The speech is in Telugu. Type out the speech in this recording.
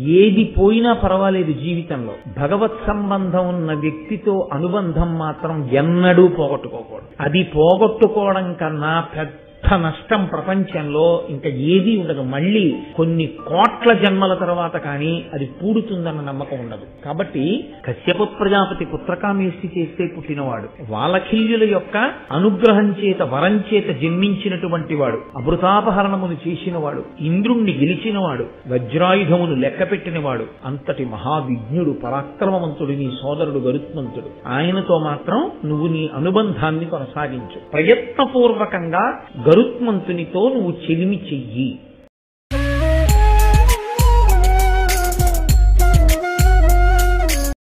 ఏది పోయినా పర్వాలేదు జీవితంలో భగవత్ సంబంధం ఉన్న వ్యక్తితో అనుబంధం మాత్రం ఎన్నడూ పోగొట్టుకోకూడదు అది పోగొట్టుకోవడం కన్నా పెద్ద నష్టం ప్రపంచంలో ఇంకా ఏదీ ఉండదు మళ్ళీ కొన్ని కోట్ల జన్మల తర్వాత కానీ అది పూడుతుందన్న నమ్మకం ఉండదు కాబట్టి కశ్యప ప్రజాపతి పుత్రకామేష్టి చేస్తే పుట్టినవాడు వాలఖిల్యుల యొక్క అనుగ్రహం చేత వరం చేత జన్మించినటువంటి వాడు అమృతాపహరణమును చేసినవాడు ఇంద్రుణ్ణి గెలిచినవాడు వజ్రాయుధమును లెక్కపెట్టినవాడు అంతటి మహావిజ్ఞుడు పరాక్రమవంతుడు నీ సోదరుడు గరుత్మంతుడు ఆయనతో మాత్రం నువ్వు నీ అనుబంధాన్ని కొనసాగించు ప్రయత్నపూర్వకంగా గరుత్మంతునితో నువ్వు చెలిమి చెయ్యి